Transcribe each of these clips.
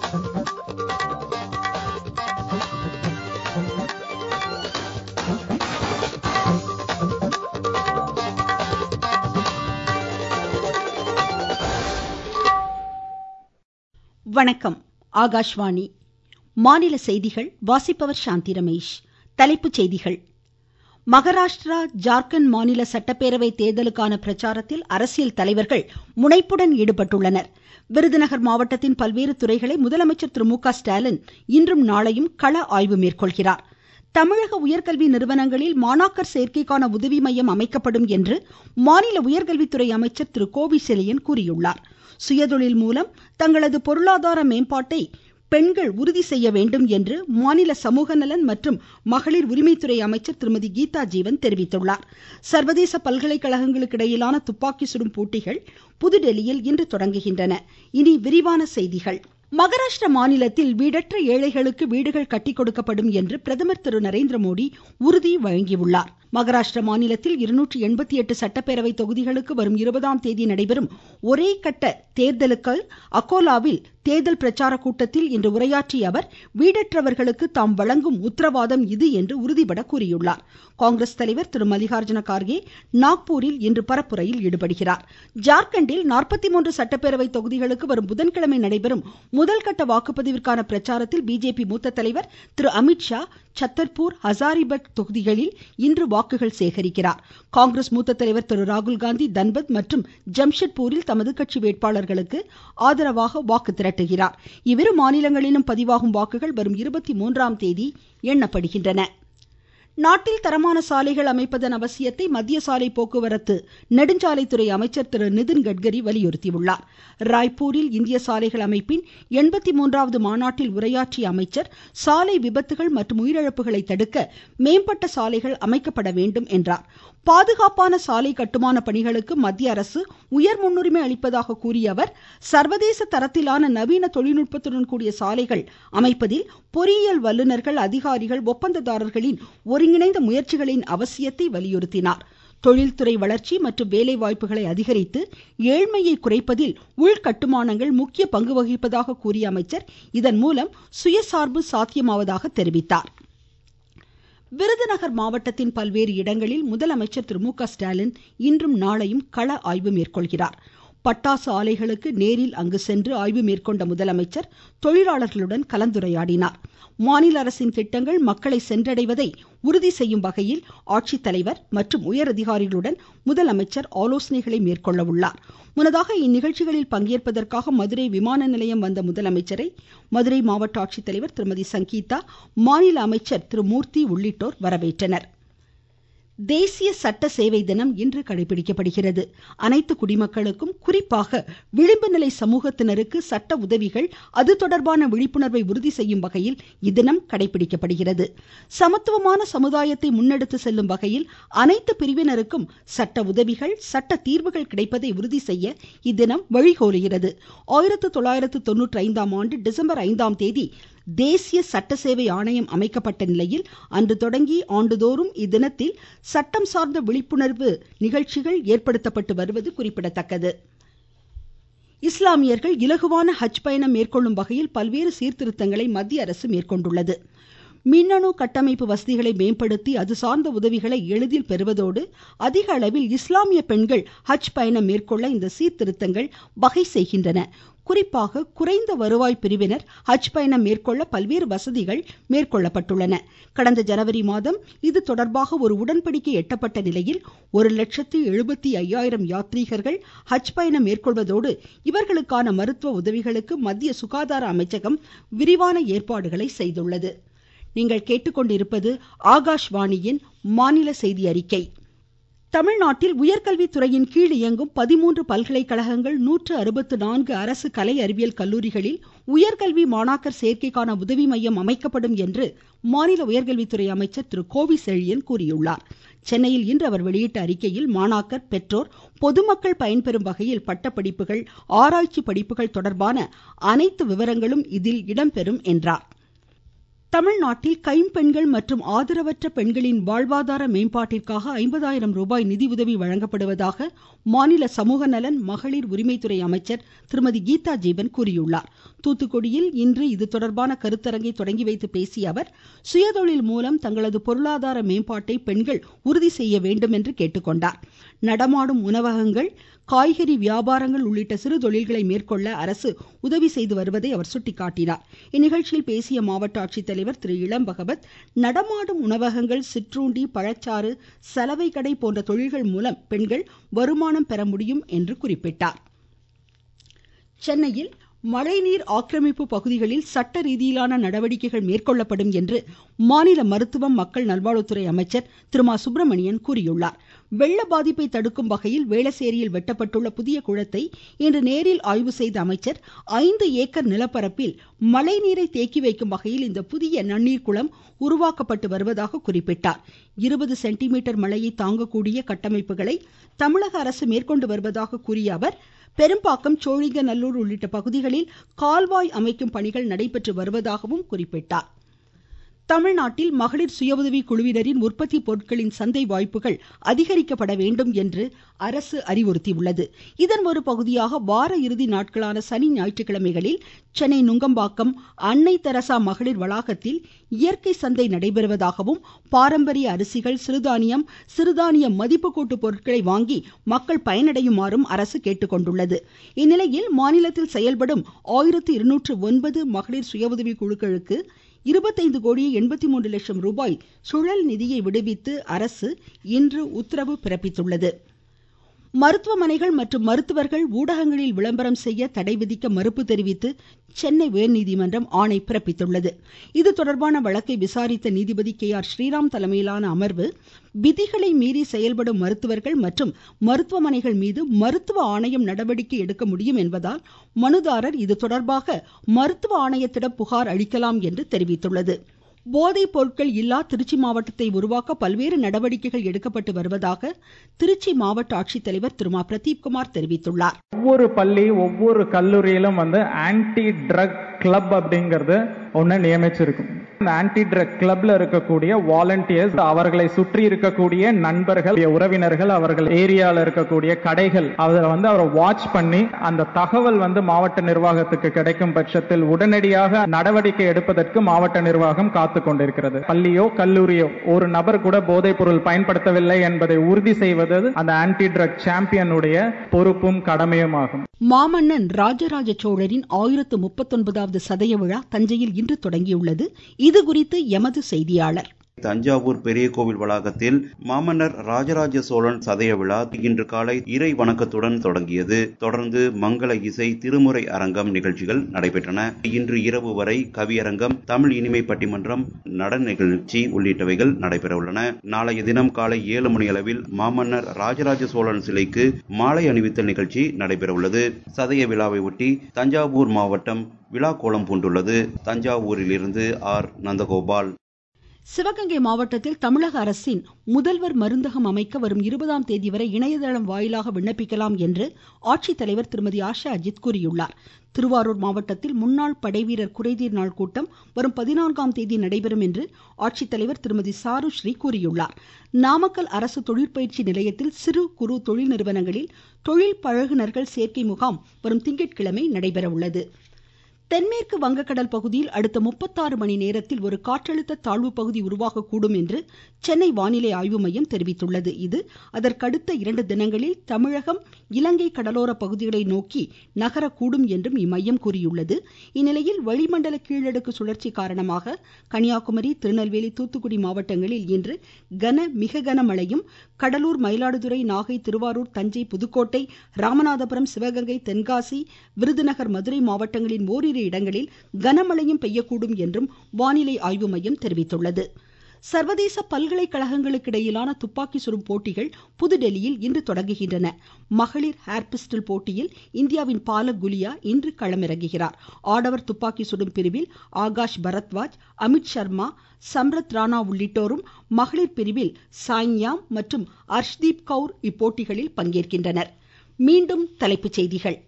வணக்கம் ஆகாஷ்வாணி மாநில செய்திகள் வாசிப்பவர் சாந்தி ரமேஷ் தலைப்புச் செய்திகள் மகாராஷ்டிரா ஜார்க்கண்ட் மாநில சட்டப்பேரவை தேர்தலுக்கான பிரச்சாரத்தில் அரசியல் தலைவர்கள் முனைப்புடன் ஈடுபட்டுள்ளனர் விருதுநகர் மாவட்டத்தின் பல்வேறு துறைகளை முதலமைச்சர் திரு மு க ஸ்டாலின் இன்றும் நாளையும் கள ஆய்வு மேற்கொள்கிறார் தமிழக உயர்கல்வி நிறுவனங்களில் மாணாக்கர் சேர்க்கைக்கான உதவி மையம் அமைக்கப்படும் என்று மாநில உயர்கல்வித்துறை அமைச்சர் திரு கோவிசெழியன் கூறியுள்ளார் சுயதொழில் மூலம் தங்களது பொருளாதார மேம்பாட்டை பெண்கள் உறுதி செய்ய வேண்டும் என்று மாநில சமூக நலன் மற்றும் மகளிர் உரிமைத்துறை அமைச்சர் திருமதி கீதா ஜீவன் தெரிவித்துள்ளார் சர்வதேச பல்கலைக்கழகங்களுக்கு இடையிலான துப்பாக்கி சுடும் போட்டிகள் புதுதில்லியில் இன்று தொடங்குகின்றன இனி விரிவான செய்திகள் மகாராஷ்டிர மாநிலத்தில் வீடற்ற ஏழைகளுக்கு வீடுகள் கட்டி கொடுக்கப்படும் என்று பிரதமர் திரு நரேந்திரமோடி உறுதி வழங்கியுள்ளார் மகாராஷ்டிர மாநிலத்தில் இருநூற்றி எண்பத்தி எட்டு சட்டப்பேரவை தொகுதிகளுக்கு வரும் இருபதாம் தேதி நடைபெறும் ஒரே கட்ட தேர்தலுக்கு அகோலாவில் தேர்தல் பிரச்சார கூட்டத்தில் இன்று உரையாற்றிய அவர் வீடற்றவர்களுக்கு தாம் வழங்கும் உத்தரவாதம் இது என்று உறுதிபட கூறியுள்ளார் காங்கிரஸ் தலைவர் திரு மல்லிகார்ஜுன கார்கே நாக்பூரில் இன்று பரப்புரையில் ஈடுபடுகிறார் ஜார்க்கண்டில் நாற்பத்தி மூன்று சட்டப்பேரவை தொகுதிகளுக்கு வரும் புதன்கிழமை நடைபெறும் முதல்கட்ட வாக்குப்பதிவிற்கான பிரச்சாரத்தில் பிஜேபி மூத்த தலைவர் திரு அமித்ஷா சத்தர்பூர் ஹசாரிபட் தொகுதிகளில் இன்று வாக்குகள் சேகரிக்கிறார் காங்கிரஸ் மூத்த தலைவர் திரு ராகுல்காந்தி தன்பத் மற்றும் ஜம்ஷெட்பூரில் தமது கட்சி வேட்பாளர்களுக்கு ஆதரவாக வாக்கு திரட்டுகிறார் இவ்விரு மாநிலங்களிலும் பதிவாகும் வாக்குகள் வரும் இருபத்தி மூன்றாம் தேதி எண்ணப்படுகின்றன நாட்டில் தரமான சாலைகள் அமைப்பதன் அவசியத்தை மத்திய சாலை போக்குவரத்து நெடுஞ்சாலைத்துறை அமைச்சர் திரு நிதின் கட்கரி வலியுறுத்தியுள்ளார் ராய்ப்பூரில் இந்திய சாலைகள் அமைப்பின் எண்பத்தி மூன்றாவது மாநாட்டில் உரையாற்றிய அமைச்சர் சாலை விபத்துகள் மற்றும் உயிரிழப்புகளை தடுக்க மேம்பட்ட சாலைகள் அமைக்கப்பட வேண்டும் என்றார் பாதுகாப்பான சாலை கட்டுமான பணிகளுக்கு மத்திய அரசு உயர் முன்னுரிமை அளிப்பதாக கூறிய அவர் சர்வதேச தரத்திலான நவீன தொழில்நுட்பத்துடன் கூடிய சாலைகள் அமைப்பதில் பொறியியல் வல்லுநர்கள் அதிகாரிகள் ஒப்பந்ததாரர்களின் ஒருங்கிணைந்த முயற்சிகளின் அவசியத்தை வலியுறுத்தினார் தொழில்துறை வளர்ச்சி மற்றும் வேலைவாய்ப்புகளை அதிகரித்து ஏழ்மையை குறைப்பதில் உள்கட்டுமானங்கள் முக்கிய பங்கு வகிப்பதாக கூறிய அமைச்சர் இதன் மூலம் சுயசார்பு சாத்தியமாவதாக தெரிவித்தார் விருதுநகர் மாவட்டத்தின் பல்வேறு இடங்களில் முதலமைச்சர் திரு மு க ஸ்டாலின் இன்றும் நாளையும் கள ஆய்வு மேற்கொள்கிறார் பட்டாசு ஆலைகளுக்கு நேரில் அங்கு சென்று ஆய்வு மேற்கொண்ட முதலமைச்சர் தொழிலாளர்களுடன் கலந்துரையாடினார் மாநில அரசின் திட்டங்கள் மக்களை சென்றடைவதை உறுதி செய்யும் வகையில் ஆட்சித்தலைவர் மற்றும் உயரதிகாரிகளுடன் முதலமைச்சர் ஆலோசனைகளை மேற்கொள்ள உள்ளார் முன்னதாக இந்நிகழ்ச்சிகளில் பங்கேற்பதற்காக மதுரை விமான நிலையம் வந்த முதலமைச்சரை மதுரை மாவட்ட ஆட்சித்தலைவர் திருமதி சங்கீதா மாநில அமைச்சர் திரு மூர்த்தி உள்ளிட்டோர் வரவேற்றனர் தேசிய சட்ட சேவை தினம் இன்று கடைபிடிக்கப்படுகிறது அனைத்து குடிமக்களுக்கும் குறிப்பாக விளிம்பு நிலை சமூகத்தினருக்கு சட்ட உதவிகள் அது தொடர்பான விழிப்புணர்வை உறுதி செய்யும் வகையில் இத்தினம் கடைபிடிக்கப்படுகிறது சமத்துவமான சமுதாயத்தை முன்னெடுத்து செல்லும் வகையில் அனைத்து பிரிவினருக்கும் சட்ட உதவிகள் சட்ட தீர்வுகள் கிடைப்பதை உறுதி செய்ய இத்தினம் வழிகோலுகிறது ஆயிரத்து தொள்ளாயிரத்து தொண்ணூற்றி ஐந்தாம் ஆண்டு டிசம்பர் ஐந்தாம் தேதி தேசிய சட்ட சேவை ஆணையம் அமைக்கப்பட்ட நிலையில் அன்று தொடங்கி ஆண்டுதோறும் இத்தினத்தில் சட்டம் சார்ந்த விழிப்புணர்வு நிகழ்ச்சிகள் ஏற்படுத்தப்பட்டு வருவது குறிப்பிடத்தக்கது இஸ்லாமியர்கள் இலகுவான ஹஜ் பயணம் மேற்கொள்ளும் வகையில் பல்வேறு சீர்திருத்தங்களை மத்திய அரசு மேற்கொண்டுள்ளது மின்னணு கட்டமைப்பு வசதிகளை மேம்படுத்தி அது சார்ந்த உதவிகளை எளிதில் பெறுவதோடு அதிக அளவில் இஸ்லாமிய பெண்கள் ஹஜ் பயணம் மேற்கொள்ள இந்த சீர்திருத்தங்கள் வகை செய்கின்றன குறிப்பாக குறைந்த வருவாய் பிரிவினர் ஹஜ் பயணம் மேற்கொள்ள பல்வேறு வசதிகள் மேற்கொள்ளப்பட்டுள்ளன கடந்த ஜனவரி மாதம் இது தொடர்பாக ஒரு உடன்படிக்கை எட்டப்பட்ட நிலையில் ஒரு லட்சத்து எழுபத்தி ஐயாயிரம் யாத்ரீகர்கள் ஹஜ் பயணம் மேற்கொள்வதோடு இவர்களுக்கான மருத்துவ உதவிகளுக்கு மத்திய சுகாதார அமைச்சகம் விரிவான ஏற்பாடுகளை செய்துள்ளது நீங்கள் கேட்டுக்கொண்டிருப்பது ஆகாஷ்வாணியின் மாநில செய்தி அறிக்கை தமிழ்நாட்டில் உயர்கல்வித்துறையின் கீழ் இயங்கும் பதிமூன்று பல்கலைக்கழகங்கள் நூற்று அறுபத்து நான்கு அரசு கலை அறிவியல் கல்லூரிகளில் உயர்கல்வி மாணாக்கர் சேர்க்கைக்கான உதவி மையம் அமைக்கப்படும் என்று மாநில உயர்கல்வித்துறை அமைச்சர் திரு கோவி செழியன் கூறியுள்ளார் சென்னையில் இன்று அவர் வெளியிட்ட அறிக்கையில் மாணாக்கர் பெற்றோர் பொதுமக்கள் பயன்பெறும் வகையில் பட்டப்படிப்புகள் ஆராய்ச்சி படிப்புகள் தொடர்பான அனைத்து விவரங்களும் இதில் இடம்பெறும் என்றார் தமிழ்நாட்டில் கைம்பெண்கள் மற்றும் ஆதரவற்ற பெண்களின் வாழ்வாதார மேம்பாட்டிற்காக ஐம்பதாயிரம் ரூபாய் நிதியுதவி வழங்கப்படுவதாக மாநில சமூக நலன் மகளிர் உரிமைத்துறை அமைச்சர் திருமதி கீதா ஜீவன் கூறியுள்ளார் தூத்துக்குடியில் இன்று இது தொடர்பான கருத்தரங்கை தொடங்கி வைத்து பேசிய அவர் சுயதொழில் மூலம் தங்களது பொருளாதார மேம்பாட்டை பெண்கள் உறுதி செய்ய வேண்டும் என்று கேட்டுக்கொண்டார் நடமாடும் உணவகங்கள் காய்கறி வியாபாரங்கள் உள்ளிட்ட சிறு தொழில்களை மேற்கொள்ள அரசு உதவி செய்து வருவதை அவர் சுட்டிக்காட்டினார் இந்நிகழ்ச்சியில் பேசிய மாவட்ட ஆட்சித்தலைவர் திரு இளம் பகவத் நடமாடும் உணவகங்கள் சிற்றுண்டி பழச்சாறு சலவை கடை போன்ற தொழில்கள் மூலம் பெண்கள் வருமானம் பெற முடியும் என்று குறிப்பிட்டார் சென்னையில் மழைநீர் ஆக்கிரமிப்பு பகுதிகளில் சட்ட ரீதியிலான நடவடிக்கைகள் மேற்கொள்ளப்படும் என்று மாநில மருத்துவம் மக்கள் நல்வாழ்வுத்துறை அமைச்சர் திரு மா சுப்பிரமணியன் கூறியுள்ளார் வெள்ள பாதிப்பை தடுக்கும் வகையில் வேளசேரியில் வெட்டப்பட்டுள்ள புதிய குளத்தை இன்று நேரில் ஆய்வு செய்த அமைச்சர் ஐந்து ஏக்கர் நிலப்பரப்பில் மழைநீரை தேக்கி வைக்கும் வகையில் இந்த புதிய நன்னீர் குளம் உருவாக்கப்பட்டு வருவதாக குறிப்பிட்டார் இருபது சென்டிமீட்டர் மழையை தாங்கக்கூடிய கட்டமைப்புகளை தமிழக அரசு மேற்கொண்டு வருவதாக கூறிய அவர் பெரும்பாக்கம் சோழிங்கநல்லூர் உள்ளிட்ட பகுதிகளில் கால்வாய் அமைக்கும் பணிகள் நடைபெற்று வருவதாகவும் குறிப்பிட்டார் தமிழ்நாட்டில் மகளிர் சுய உதவி குழுவினரின் உற்பத்தி பொருட்களின் சந்தை வாய்ப்புகள் அதிகரிக்கப்பட வேண்டும் என்று அரசு அறிவுறுத்தியுள்ளது இதன் ஒரு பகுதியாக வார இறுதி நாட்களான சனி ஞாயிற்றுக்கிழமைகளில் சென்னை நுங்கம்பாக்கம் அன்னை தெரசா மகளிர் வளாகத்தில் இயற்கை சந்தை நடைபெறுவதாகவும் பாரம்பரிய அரிசிகள் சிறுதானியம் சிறுதானிய மதிப்பு கூட்டு பொருட்களை வாங்கி மக்கள் பயனடையுமாறும் அரசு கேட்டுக்கொண்டுள்ளது இந்நிலையில் மாநிலத்தில் செயல்படும் ஆயிரத்து இருநூற்று ஒன்பது மகளிர் சுய உதவி குழுக்களுக்கு இருபத்தைந்து கோடியே எண்பத்தி மூன்று லட்சம் ரூபாய் சுழல் நிதியை விடுவித்து அரசு இன்று உத்தரவு பிறப்பித்துள்ளது மருத்துவமனைகள் மற்றும் மருத்துவர்கள் ஊடகங்களில் விளம்பரம் செய்ய தடை விதிக்க மறுப்பு தெரிவித்து சென்னை உயர்நீதிமன்றம் ஆணை பிறப்பித்துள்ளது இது தொடர்பான வழக்கை விசாரித்த நீதிபதி கே ஆர் ஸ்ரீராம் தலைமையிலான அமர்வு விதிகளை மீறி செயல்படும் மருத்துவர்கள் மற்றும் மருத்துவமனைகள் மீது மருத்துவ ஆணையம் நடவடிக்கை எடுக்க முடியும் என்பதால் மனுதாரர் இது தொடர்பாக மருத்துவ ஆணையத்திடம் புகார் அளிக்கலாம் என்று தெரிவித்துள்ளது போதைப் பொருட்கள் இல்லா திருச்சி மாவட்டத்தை உருவாக்க பல்வேறு நடவடிக்கைகள் எடுக்கப்பட்டு வருவதாக திருச்சி மாவட்ட ஆட்சித்தலைவர் திரு மா பிரதீப்குமார் தெரிவித்துள்ளார் ஒவ்வொரு பள்ளி ஒவ்வொரு கல்லூரியிலும் வந்து ஆன்டி ட்ரக் கிளப் அப்படிங்கறது ஒன்னு நியமிச்சிருக்கும் இந்த ஆன்டி ட்ரக் கிளப்ல இருக்கக்கூடிய வாலண்டியர்ஸ் அவர்களை சுற்றி இருக்கக்கூடிய நண்பர்கள் உறவினர்கள் அவர்கள் ஏரியால இருக்கக்கூடிய கடைகள் அதில் வந்து அவரை வாட்ச் பண்ணி அந்த தகவல் வந்து மாவட்ட நிர்வாகத்துக்கு கிடைக்கும் பட்சத்தில் உடனடியாக நடவடிக்கை எடுப்பதற்கு மாவட்ட நிர்வாகம் காத்து கொண்டிருக்கிறது பள்ளியோ கல்லூரியோ ஒரு நபர் கூட போதைப் பொருள் பயன்படுத்தவில்லை என்பதை உறுதி செய்வது அந்த ஆன்டி ட்ரக் சாம்பியனுடைய பொறுப்பும் கடமையும் ஆகும் மாமன்னன் ராஜராஜ சோழரின் ஆயிரத்து முப்பத்தொன்பதாவது சதய விழா தஞ்சையில் இன்று தொடங்கியுள்ளது இது குறித்து எமது செய்தியாளர் தஞ்சாவூர் பெரிய கோவில் வளாகத்தில் மாமன்னர் ராஜராஜ சோழன் சதய விழா இன்று காலை இறை வணக்கத்துடன் தொடங்கியது தொடர்ந்து மங்கள இசை திருமுறை அரங்கம் நிகழ்ச்சிகள் நடைபெற்றன இன்று இரவு வரை கவியரங்கம் தமிழ் இனிமை பட்டிமன்றம் நடன நிகழ்ச்சி உள்ளிட்டவைகள் நடைபெற உள்ளன நாளைய தினம் காலை ஏழு மணி அளவில் மாமன்னர் ராஜராஜ சோழன் சிலைக்கு மாலை அணிவித்தல் நிகழ்ச்சி நடைபெற உள்ளது சதய விழாவை ஒட்டி தஞ்சாவூர் மாவட்டம் விழா கோலம் பூண்டுள்ளது தஞ்சாவூரிலிருந்து ஆர் நந்தகோபால் சிவகங்கை மாவட்டத்தில் தமிழக அரசின் முதல்வர் மருந்தகம் அமைக்க வரும் இருபதாம் தேதி வரை இணையதளம் வாயிலாக விண்ணப்பிக்கலாம் என்று ஆட்சித்தலைவர் திருமதி ஆஷா அஜித் கூறியுள்ளார் திருவாரூர் மாவட்டத்தில் முன்னாள் படைவீரர் குறைதீர் நாள் கூட்டம் வரும் பதினான்காம் தேதி நடைபெறும் என்று ஆட்சித்தலைவர் திருமதி சாரு ஸ்ரீ கூறியுள்ளார் நாமக்கல் அரசு தொழிற்பயிற்சி நிலையத்தில் சிறு குறு தொழில் நிறுவனங்களில் தொழில் பழகுனர்கள் சேர்க்கை முகாம் வரும் திங்கட்கிழமை நடைபெற உள்ளது தென்மேற்கு வங்கக்கடல் பகுதியில் அடுத்த முப்பத்தாறு மணி நேரத்தில் ஒரு காற்றழுத்த தாழ்வு பகுதி உருவாகக்கூடும் என்று சென்னை வானிலை ஆய்வு மையம் தெரிவித்துள்ளது இது அதற்கடுத்த இரண்டு தினங்களில் தமிழகம் இலங்கை கடலோர பகுதிகளை நோக்கி நகரக்கூடும் என்றும் இம்மையம் கூறியுள்ளது இந்நிலையில் வளிமண்டல கீழடுக்கு சுழற்சி காரணமாக கன்னியாகுமரி திருநெல்வேலி தூத்துக்குடி மாவட்டங்களில் இன்று கன மிக கனமழையும் கடலூர் மயிலாடுதுறை நாகை திருவாரூர் தஞ்சை புதுக்கோட்டை ராமநாதபுரம் சிவகங்கை தென்காசி விருதுநகர் மதுரை மாவட்டங்களின் ஓரிரு இடங்களில் கனமழையும் பெய்யக்கூடும் என்றும் வானிலை ஆய்வு மையம் தெரிவித்துள்ளது சர்வதேச பல்கலைக்கழகங்களுக்கு இடையிலான துப்பாக்கி சுடும் போட்டிகள் புதுடெல்லியில் இன்று தொடங்குகின்றன மகளிர் ஹேர் பிஸ்டல் போட்டியில் இந்தியாவின் பாலக் குலியா இன்று களமிறங்குகிறார் ஆடவர் துப்பாக்கி சுடும் பிரிவில் ஆகாஷ் பரத்வாஜ் அமித் சர்மா சம்ரத் ராணா உள்ளிட்டோரும் மகளிர் பிரிவில் சாய்யாம் மற்றும் அர்ஷ்தீப் கவுர் இப்போட்டிகளில் பங்கேற்கின்றனர் மீண்டும் தலைப்புச் செய்திகள்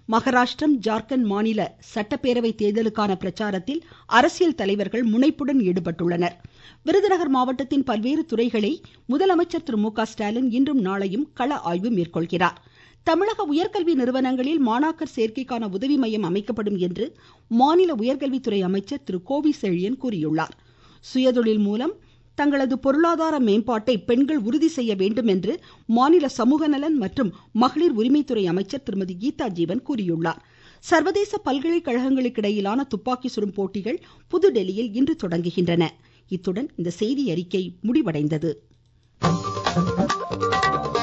மகாராஷ்டிரம் ஜார்க்கண்ட் மாநில சட்டப்பேரவை தேர்தலுக்கான பிரச்சாரத்தில் அரசியல் தலைவர்கள் முனைப்புடன் ஈடுபட்டுள்ளனர் விருதுநகர் மாவட்டத்தின் பல்வேறு துறைகளை முதலமைச்சர் திரு மு க ஸ்டாலின் இன்றும் நாளையும் கள ஆய்வு மேற்கொள்கிறார் தமிழக உயர்கல்வி நிறுவனங்களில் மாணாக்கர் சேர்க்கைக்கான உதவி மையம் அமைக்கப்படும் என்று மாநில உயர்கல்வித்துறை அமைச்சர் திரு கோவி செழியன் கூறியுள்ளார் சுயதொழில் மூலம் தங்களது பொருளாதார மேம்பாட்டை பெண்கள் உறுதி செய்ய வேண்டும் என்று மாநில சமூக நலன் மற்றும் மகளிர் உரிமைத்துறை அமைச்சர் திருமதி கீதா ஜீவன் கூறியுள்ளார் சர்வதேச பல்கலைக்கழகங்களுக்கு இடையிலான துப்பாக்கி சுடும் போட்டிகள் புதுடெல்லியில் இன்று தொடங்குகின்றன இத்துடன் இந்த செய்தி அறிக்கை முடிவடைந்தது